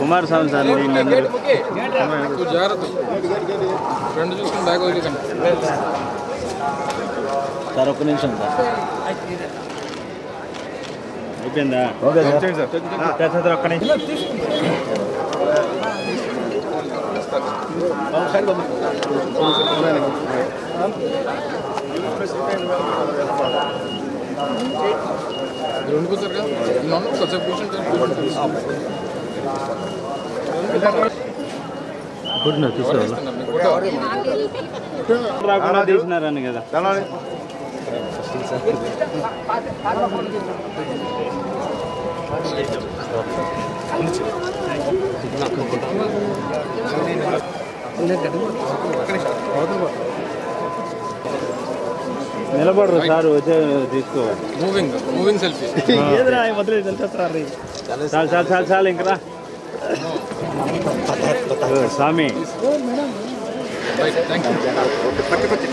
Kumaraswamy sir వీళ్ళందరూ నువ్వు జాగ్రత్త రెండు చూసుకుని బ్యాగ్ వదిలేకండి సార్ ఒక్క నిమిషం సార్ అయిపోయిందా ఓకే సార్ సార్ ఒక్క నిమిషం మీరు ఉండిపోతారు కదా నన్ను కొంచెంసేపు కూర్చుంటారు రాకుండా తీసినారని కదా నిలబడరు సార్ వచ్చే తీసుకోవాలి మూవింగ్ మూవింగ్ సెల్ఫీ చాలు చాలు చాలు చాలు ఇంకరా స్వామి రైట్ థ్యాంక్ యూ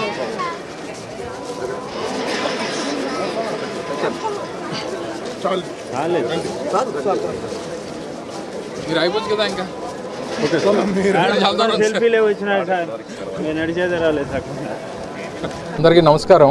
చాలే మీరు అయిపోవచ్చు కదా ఇంకా సెల్ఫీలే వచ్చినాయి సార్ నేను నడిచేది రాలేదు సార్ అందరికీ నమస్కారం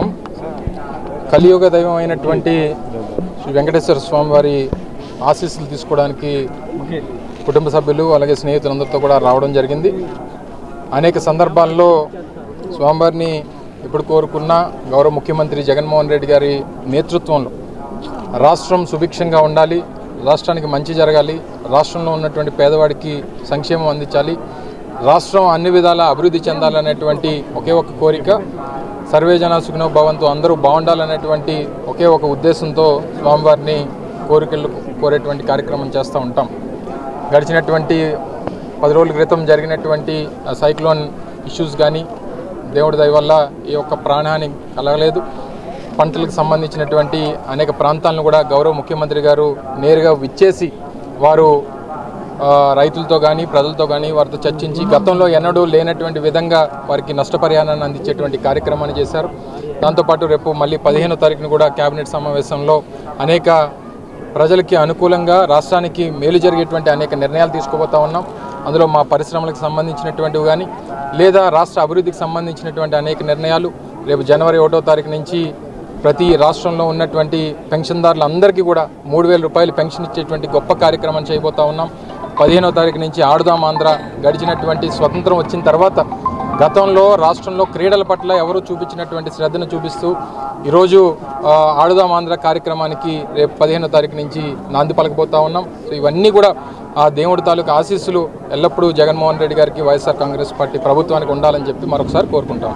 కలియుగ దైవం అయినటువంటి శ్రీ వెంకటేశ్వర స్వామి వారి ఆశీస్సులు తీసుకోవడానికి కుటుంబ సభ్యులు అలాగే స్నేహితులందరితో కూడా రావడం జరిగింది అనేక సందర్భాల్లో స్వామివారిని ఎప్పుడు కోరుకున్న గౌరవ ముఖ్యమంత్రి జగన్మోహన్ రెడ్డి గారి నేతృత్వంలో రాష్ట్రం సుభిక్షంగా ఉండాలి రాష్ట్రానికి మంచి జరగాలి రాష్ట్రంలో ఉన్నటువంటి పేదవాడికి సంక్షేమం అందించాలి రాష్ట్రం అన్ని విధాల అభివృద్ధి చెందాలనేటువంటి ఒకే ఒక కోరిక సర్వే జన సుఖనో భవంతు అందరూ బాగుండాలనేటువంటి ఒకే ఒక ఉద్దేశంతో స్వామివారిని కోరికలు కోరేటువంటి కార్యక్రమం చేస్తూ ఉంటాం గడిచినటువంటి పది రోజుల క్రితం జరిగినటువంటి ఆ సైక్లోన్ ఇష్యూస్ కానీ దేవుడి దయ వల్ల ఈ యొక్క ప్రాణహాని కలగలేదు పంటలకు సంబంధించినటువంటి అనేక ప్రాంతాలను కూడా గౌరవ ముఖ్యమంత్రి గారు నేరుగా విచ్చేసి వారు ఆ, రైతులతో కానీ ప్రజలతో కానీ వారితో చర్చించి గతంలో ఎన్నడూ లేనటువంటి విధంగా వారికి నష్టపరిహారాన్ని అందించేటువంటి కార్యక్రమాన్ని చేశారు దాంతోపాటు రేపు మళ్ళీ పదిహేనో తారీఖున కూడా కేబినెట్ సమావేశంలో అనేక ప్రజలకి అనుకూలంగా రాష్ట్రానికి మేలు జరిగేటువంటి అనేక నిర్ణయాలు తీసుకోబోతా ఉన్నాం అందులో మా పరిశ్రమలకు సంబంధించినటువంటివి కానీ లేదా రాష్ట్ర అభివృద్ధికి సంబంధించినటువంటి అనేక నిర్ణయాలు రేపు జనవరి ఒకటో తారీఖు నుంచి ప్రతి రాష్ట్రంలో ఉన్నటువంటి పెన్షన్దారులందరికీ కూడా మూడు వేల రూపాయలు పెన్షన్ ఇచ్చేటువంటి గొప్ప కార్యక్రమం చేయబోతా ఉన్నాం పదిహేనో తారీఖు నుంచి ఆడుదాం ఆంధ్ర గడిచినటువంటి స్వతంత్రం వచ్చిన తర్వాత గతంలో రాష్ట్రంలో క్రీడల పట్ల ఎవరు చూపించినటువంటి శ్రద్ధను చూపిస్తూ ఈరోజు ఆ, ఆడుదాం ఆంధ్ర కార్యక్రమానికి రేపు పదిహేనో తారీఖు నుంచి నాంది పలకబోతా ఉన్నాం సో ఇవన్నీ కూడా ఆ దేవుడి తాలూకు ఆశీస్సులు ఎల్లప్పుడూ జగన్మోహన్ రెడ్డి గారికి వైఎస్ఆర్ కాంగ్రెస్ పార్టీ ప్రభుత్వానికి ఉండాలని చెప్పి మరొకసారి కోరుకుంటాం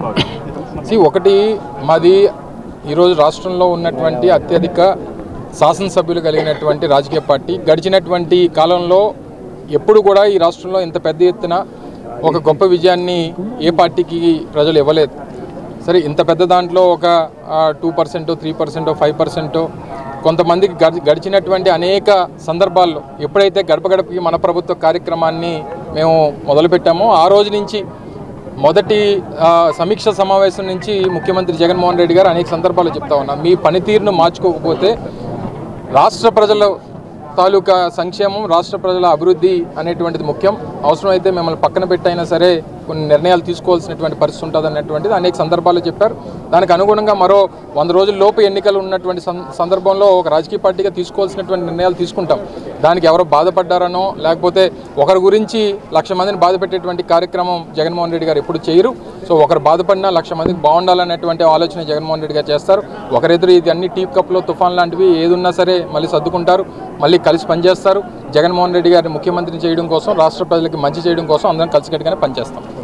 సి ఒకటి మాది ఈరోజు రాష్ట్రంలో ఉన్నటువంటి అత్యధిక శాసనసభ్యులు కలిగినటువంటి రాజకీయ పార్టీ గడిచినటువంటి కాలంలో ఎప్పుడు కూడా ఈ రాష్ట్రంలో ఇంత పెద్ద ఎత్తున ఒక గొప్ప విజయాన్ని ఏ పార్టీకి ప్రజలు ఇవ్వలేదు సరే ఇంత పెద్ద దాంట్లో ఒక two percent three percent five percent కొంతమందికి గడి గడిచినటువంటి అనేక సందర్భాల్లో ఎప్పుడైతే గడప గడపకి మన ప్రభుత్వ కార్యక్రమాన్ని మేము మొదలుపెట్టామో ఆ రోజు నుంచి మొదటి ఆ, సమీక్ష సమావేశం నుంచి ముఖ్యమంత్రి జగన్మోహన్ రెడ్డి గారు అనేక సందర్భాలు చెప్తా ఉన్నారు మీ పనితీరును మార్చుకోకపోతే రాష్ట్ర ప్రజల తాలూకా సంక్షేమం రాష్ట్ర ప్రజల అభివృద్ధి అనేటువంటిది ముఖ్యం అవసరమైతే మిమ్మల్ని పక్కన పెట్టైనా సరే కొన్ని నిర్ణయాలు తీసుకోవాల్సినటువంటి పరిస్థితి ఉంటుంది అనేటువంటిది అనేక సందర్భాలు చెప్పారు దానికి అనుగుణంగా మరో వంద రోజుల లోపు ఎన్నికలు ఉన్నటువంటి సం- సందర్భంలో ఒక రాజకీయ పార్టీగా తీసుకోవాల్సినటువంటి నిర్ణయాలు తీసుకుంటాం దానికి ఎవరో బాధపడ్డారనో లేకపోతే ఒకరి గురించి లక్ష మందిని బాధ పెట్టేటువంటి కార్యక్రమం జగన్మోహన్ రెడ్డి గారు ఎప్పుడు చేయరు సో ఒకరు బాధపడినా లక్ష మందికి బాగుండాలనేటువంటి ఆలోచన జగన్మోహన్ రెడ్డి గారు చేస్తారు ఒకరిద్దరు ఇది అన్ని టీప్ కప్లో తుఫాన్ లాంటివి ఏది ఉన్నా సరే మళ్ళీ సర్దుకుంటారు మళ్ళీ కలిసి పనిచేస్తారు జగన్మోహన్ రెడ్డి గారిని ముఖ్యమంత్రిని చేయడం కోసం రాష్ట్ర ప్రజలకి మంచి చేయడం కోసం అందరం కలిసికట్టుగానే పనిచేస్తాం